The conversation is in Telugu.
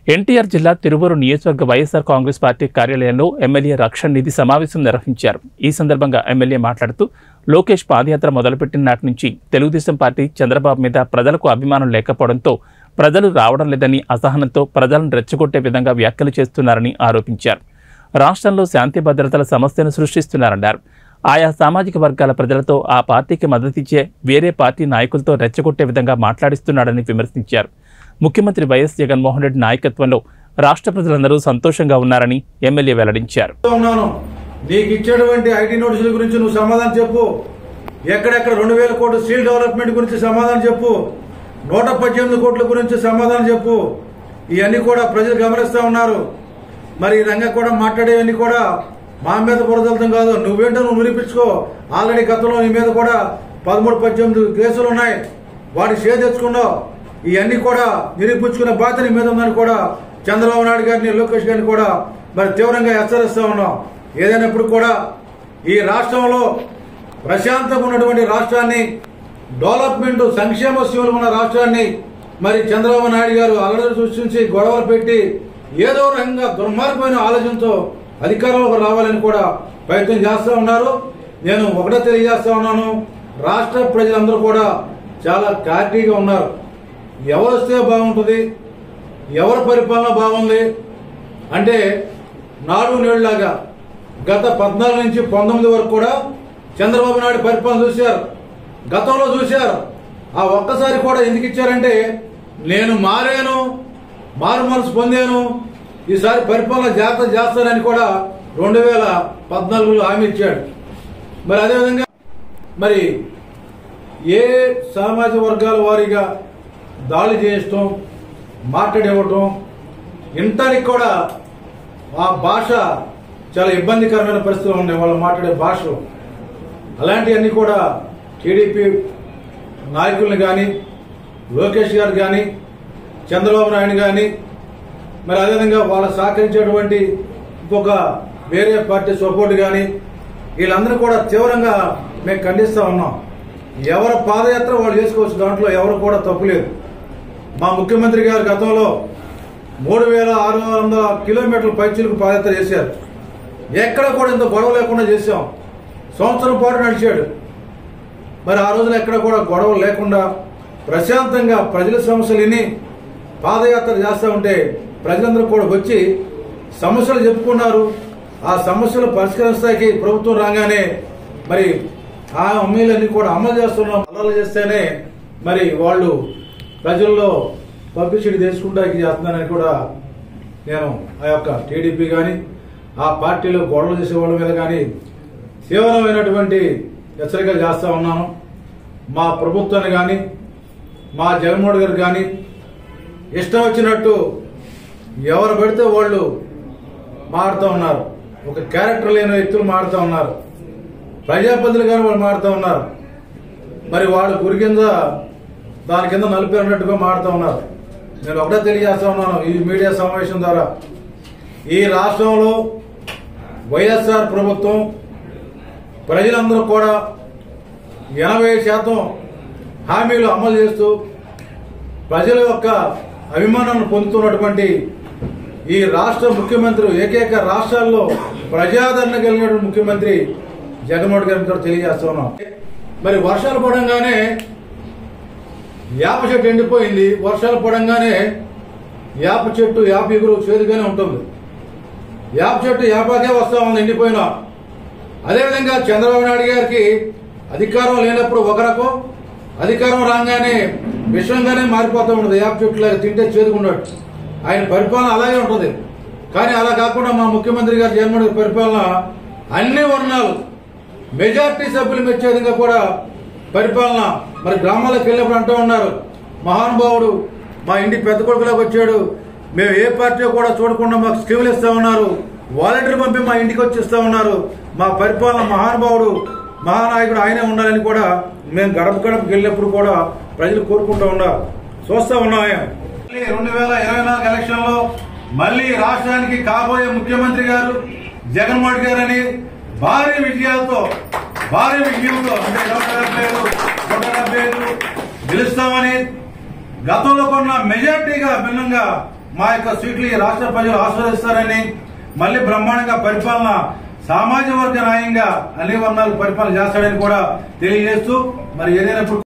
ఎన్టీఆర్ జిల్లా తిరువూరు నియోజకవర్గ వైఎస్ఆర్ కాంగ్రెస్ పార్టీ కార్యాలయంలో ఎమ్మెల్యే రక్షణ్ నిధి సమావేశం నిర్వహించారు ఈ సందర్భంగా ఎమ్మెల్యే మాట్లాడుతూ లోకేష్ పాదయాత్ర మొదలుపెట్టిన నాటి నుంచి తెలుగుదేశం పార్టీ చంద్రబాబు మీద ప్రజలకు అభిమానం లేకపోవడంతో ప్రజలు రావడం లేదని అసహనంతో ప్రజలను రెచ్చగొట్టే విధంగా వ్యాఖ్యలు చేస్తున్నారని ఆరోపించారు రాష్ట్రంలో శాంతి భద్రతల సమస్యను సృష్టిస్తున్నారన్నారు ఆయా సామాజిక వర్గాల ప్రజలతో ఆ పార్టీకి మద్దతిచ్చే వేరే పార్టీ నాయకులతో రెచ్చగొట్టే విధంగా మాట్లాడిస్తున్నాడని విమర్శించారు ముఖ్యమంత్రి వైఎస్ జగన్మోహన్ రెడ్డి నాయకత్వంలో రాష్ట్ర ప్రజలందరూ సంతోషంగా ఉన్నారని ఎమ్మెల్యే వెల్లడించారు ఉన్నాను నీకు ఇచ్చేటువంటి ఐటీ నోటీసుల గురించి నువ్వు సమాధానం చెప్పు ఎక్కడెక్కడ రెండు వేల కోట్ల స్టీల్ డెవలప్మెంట్ గురించి సమాధానం చెప్పు నూట పద్దెనిమిది కోట్ల గురించి సమాధానం చెప్పు ఇవన్నీ కూడా ప్రజలు గమనిస్తా ఉన్నారు మరి ఈ రంగం కూడా మాట్లాడేవన్నీ కూడా మా మీద బురదలతం కాదు నువ్వేంటో నువ్వు నిరూపించుకో ఆల్రెడీ గతంలో నీ మీద కూడా పదమూడు పద్దెనిమిది కేసులు ఉన్నాయి వాటి షేర్ తెచ్చుకున్నావు ఇవన్నీ కూడా నిరూపించుకునే బాధ్యత నీ మీద ఉందని కూడా చంద్రబాబు నాయుడు గారిని లోకేష్ గారిని కూడా మరి తీవ్రంగా హెచ్చరిస్తా ఉన్నాం ఏదైనప్పుడు కూడా ఈ రాష్ట్రంలో ప్రశాంతంగా ఉన్నటువంటి రాష్ట్రాన్ని డెవలప్మెంట్ సంక్షేమ శివులు ఉన్న రాష్ట్రాన్ని మరి చంద్రబాబు నాయుడు గారు అల్లరి సృష్టించి గొడవలు పెట్టి ఏదో రకంగా దుర్మార్గమైన ఆలోచనతో అధికారంలోకి రావాలని కూడా ప్రయత్నం చేస్తూ ఉన్నారు నేను ఒకటే తెలియజేస్తా ఉన్నాను రాష్ట్ర ప్రజలందరూ కూడా చాలా క్లారిటీగా ఉన్నారు ఎవరు వస్తే బాగుంటుంది ఎవరి పరిపాలన బాగుంది అంటే నాడు నేడులాగా గత పద్నాలుగు నుంచి పంతొమ్మిది వరకు కూడా చంద్రబాబు నాయుడు పరిపాలన చూశారు గతంలో చూశారు ఆ ఒక్కసారి కూడా ఎందుకు ఇచ్చారంటే నేను మారాను మారు మనసు పొందాను ఈసారి పరిపాలన జాగ్రత్త చేస్తానని కూడా రెండు వేల పద్నాలుగులో హామీ ఇచ్చాడు మరి అదేవిధంగా మరి ఏ సామాజిక వర్గాల వారీగా దాడి చేయటం మాట్లాడివ్వటం ఇంటానికి కూడా ఆ భాష చాలా ఇబ్బందికరమైన పరిస్థితులు ఉన్నాయి వాళ్ళు మాట్లాడే భాషలు అలాంటివన్నీ కూడా టీడీపీ నాయకుల్ని కానీ లోకేష్ గారు కానీ చంద్రబాబు నాయుడు కానీ మరి అదేవిధంగా వాళ్ళు సహకరించేటువంటి ఇంకొక వేరే పార్టీ సపోర్ట్ కానీ వీళ్ళందరూ కూడా తీవ్రంగా మేము ఖండిస్తా ఉన్నాం ఎవరి పాదయాత్ర వాళ్ళు చేసుకోవచ్చు దాంట్లో ఎవరు కూడా తప్పులేదు మా ముఖ్యమంత్రి గారు గతంలో మూడు వేల ఆరు వందల కిలోమీటర్ల పైచీలకు పాదయాత్ర చేశారు ఎక్కడ కూడా ఇంత గొడవ లేకుండా చేశాం సంవత్సరం పాటు నడిచాడు మరి ఆ రోజున ఎక్కడ కూడా గొడవ లేకుండా ప్రశాంతంగా ప్రజల సమస్యలు విని పాదయాత్ర చేస్తూ ఉంటే ప్రజలందరూ కూడా వచ్చి సమస్యలు చెప్పుకున్నారు ఆ సమస్యలు పరిష్కరిస్తానికి ప్రభుత్వం రాగానే మరి ఆ హామీలన్నీ కూడా అమలు చేస్తున్నాం అమలు చేస్తేనే మరి వాళ్ళు ప్రజల్లో పబ్లిసిటీ తెలుసుకుంటానికి చేస్తున్నానని కూడా నేను ఆ యొక్క టీడీపీ కానీ ఆ పార్టీలో గొడవలు చేసే వాళ్ళ మీద కానీ తీవ్రమైనటువంటి హెచ్చరికలు చేస్తా ఉన్నాను మా ప్రభుత్వాన్ని కానీ మా జగన్మోహన్ గారు కానీ ఇష్టం వచ్చినట్టు ఎవరు పెడితే వాళ్ళు మారుతూ ఉన్నారు ఒక క్యారెక్టర్ లేని వ్యక్తులు మారుతూ ఉన్నారు ప్రజాపతిలు కానీ వాళ్ళు మారుతూ ఉన్నారు మరి వాడు గురి కింద దాని కింద నలిపి అన్నట్టుగా మారుతూ ఉన్నారు నేను ఒకటే తెలియజేస్తా ఉన్నాను ఈ మీడియా సమావేశం ద్వారా ఈ రాష్ట్రంలో వైఎస్ఆర్ ప్రభుత్వం ప్రజలందరూ కూడా ఎనభై శాతం హామీలు అమలు చేస్తూ ప్రజల యొక్క అభిమానాన్ని పొందుతున్నటువంటి ఈ రాష్ట్ర ముఖ్యమంత్రి ఏకైక రాష్ట్రాల్లో ప్రజాదరణ కలిగినటువంటి ముఖ్యమంత్రి జగన్మోహన్ గారిని కూడా తెలియజేస్తా ఉన్నాం మరి వర్షాలు పడంగానే యాప చెట్టు ఎండిపోయింది వర్షాలు పడంగానే యాప చెట్టు యాప ఎగురు చేదుగానే ఉంటుంది యాప చెట్టు యాపాకే వస్తా ఉంది ఎండిపోయినా అదేవిధంగా చంద్రబాబు నాయుడు గారికి అధికారం లేనప్పుడు ఒక రకం అధికారం రాగానే విషయంగానే మారిపోతూ ఉండదు యాప్ చెట్టులాగా తింటే చేదుకున్నట్టు ఆయన పరిపాలన అలాగే ఉంటుంది కానీ అలా కాకుండా మా ముఖ్యమంత్రి గారు జగన్మోహన్ గారి పరిపాలన అన్ని వర్ణాలు మెజార్టీ సభ్యులు మెచ్చే విధంగా కూడా పరిపాలన మరి గ్రామాలకు వెళ్ళినప్పుడు అంటూ ఉన్నారు మహానుభావుడు మా ఇంటి పెద్ద కొడుకులోకి వచ్చాడు మేము ఏ పార్టీ కూడా చూడకుండా మాకు స్కీములు ఇస్తా ఉన్నారు వాలంటీర్ పంపి మా ఇంటికి వచ్చి ఇస్తా ఉన్నారు మా పరిపాలన మహానుభావుడు మహానాయకుడు ఆయనే ఉండాలని కూడా మేము గడప గడపకి వెళ్ళినప్పుడు కూడా ప్రజలు కోరుకుంటూ ఉన్నారు చూస్తా ఉన్నాం ఆయన. మళ్ళీ రెండు వేల ఇరవై నాలుగు ఎలక్షన్ లో మళ్ళీ రాష్ట్రానికి కాబోయే ముఖ్యమంత్రి గారు జగన్మోహన్ గారు అని భారీ విజయాలతో భారీ విజయంతో అంటే నూట డెబ్బై ఐదు నూట డెబ్బై ఐదు గెలుస్తామని గతంలో కొన్న మెజార్టీగా భిన్నంగా మా యొక్క సీట్లు ఈ రాష్ట్ర ప్రజలు ఆస్వాదిస్తారని మళ్ళీ బ్రహ్మాండంగా పరిపాలన సామాజిక వర్గ న్యాయంగా అన్ని వర్ణాలు పరిపాలన చేస్తాడని కూడా తెలియజేస్తూ మరి ఏదైనా ఇప్పుడు